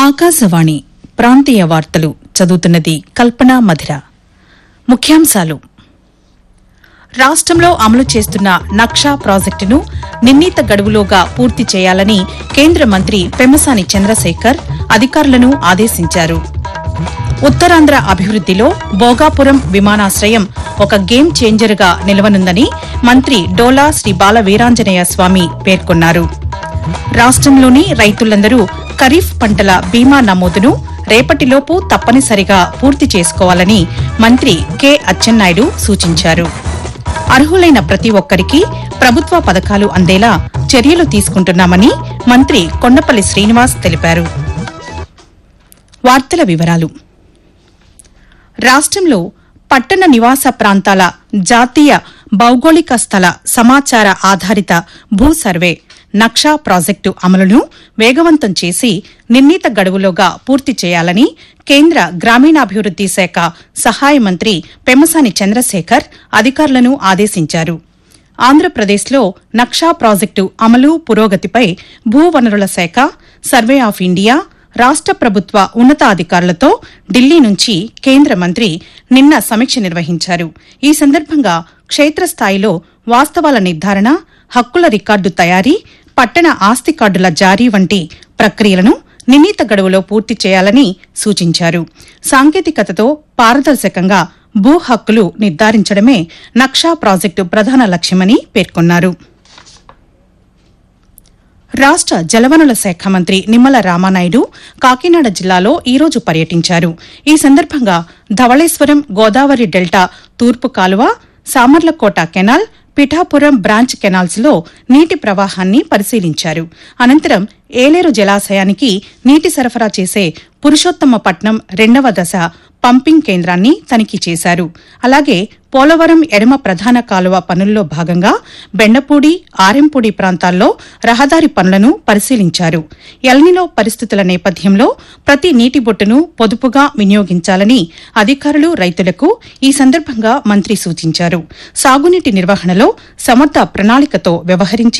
ఆకాశవాణి ప్రాంతీయ వార్తలు చదువుతున్నది కల్పన మధిర ముఖ్యాంశాలు రాష్ట్రంలో అమలు చేస్తున్న నక్షా ప్రాజెక్టును నిర్ణీత గడువులోగా పూర్తి చేయాలని కేంద్ర మంత్రి పెమ్మసాని చంద్రశేఖర్ అధికారులను ఆదేశించారు ఉత్తరాంధ్ర అభివృద్దిలో భోగాపురం విమానాశ్రయం ఒక గేమ్ చేంజర్గా నిలవనుందని మంత్రి డోలా శ్రీ బాల వీరాంజనేయ స్వామి పేర్కొన్నారు రాష్ట్రంలోని రైతులందరూ ఖరీఫ్ పంటల బీమా నమోదును రేపటిలోపు తప్పనిసరిగా పూర్తి చేసుకోవాలని మంత్రి కె అచ్చెన్నాయుడు సూచించారు అర్హులైన ప్రతి ఒక్కరికి ప్రభుత్వ పథకాలు అందేలా చర్యలు తీసుకుంటున్నామని మంత్రి కొండపల్లి శ్రీనివాస్ తెలిపారు వార్తల వివరాలు రాష్ట్రంలో పట్టణ నివాస ప్రాంతాల జాతీయ భౌగోళిక స్థల సమాచార ఆధారిత భూ సర్వే నక్షా ప్రాజెక్టు అమలును వేగవంతం చేసి నిర్ణీత గడువులోగా పూర్తి చేయాలని కేంద్ర గ్రామీణాభివృద్ది శాఖ సహాయ మంత్రి పెమ్మసాని చంద్రశేఖర్ అధికారులను ఆదేశించారు ఆంధ్రప్రదేశ్లో నక్షా ప్రాజెక్టు అమలు పురోగతిపై భూవనరుల శాఖ సర్వే ఆఫ్ ఇండియా రాష్ట ప్రభుత్వ ఉన్నతాధికారులతో ఢిల్లీ నుంచి కేంద్ర మంత్రి నిన్న సమీక్ష నిర్వహించారు ఈ సందర్భంగా క్షేత్రస్థాయిలో వాస్తవాల నిర్ధారణ హక్కుల రికార్డు తయారీ పట్టణ ఆస్తి కార్డుల జారీ వంటి ప్రక్రియలను నిర్ణీత గడువులో పూర్తి చేయాలని సూచించారు సాంకేతికతతో పారదర్శకంగా భూ హక్కులు నిర్ధారించడమే నక్షా ప్రాజెక్టు ప్రధాన లక్ష్యమని పేర్కొన్నారు రాష్ట జలవనుల శాఖ మంత్రి నిమ్మల రామానాయుడు కాకినాడ జిల్లాలో ఈ రోజు పర్యటించారు ఈ సందర్భంగా ధవళేశ్వరం గోదావరి డెల్టా తూర్పు కాలువ Samarlakota canal Pithapuram branch canals లో నీటి ప్రవాహాన్ని పరిశీలించారు అనంతరం ఏలేరు జలాశయానికి నీటి సరఫరా చేసే పురుషోత్తమపట్నం రెండవ దశ పంపింగ్ కేంద్రాన్ని తనిఖీ చేశారు అలాగే పోలవరం ఎడమ ప్రధాన కాలువ పనుల్లో భాగంగా బెండపూడి ఆరెంపూడి ప్రాంతాల్లో రహదారి పనులను పరిశీలించారు ఎల్నిలో పరిస్థితుల నేపథ్యంలో ప్రతి నీటి బొట్టును పొదుపుగా వినియోగించాలని అధికారులు రైతులకు ఈ సందర్భంగా మంత్రి సూచించారు సాగునీటి నిర్వహణలో సమర్థ ప్రణాళికతో వ్యవహరించి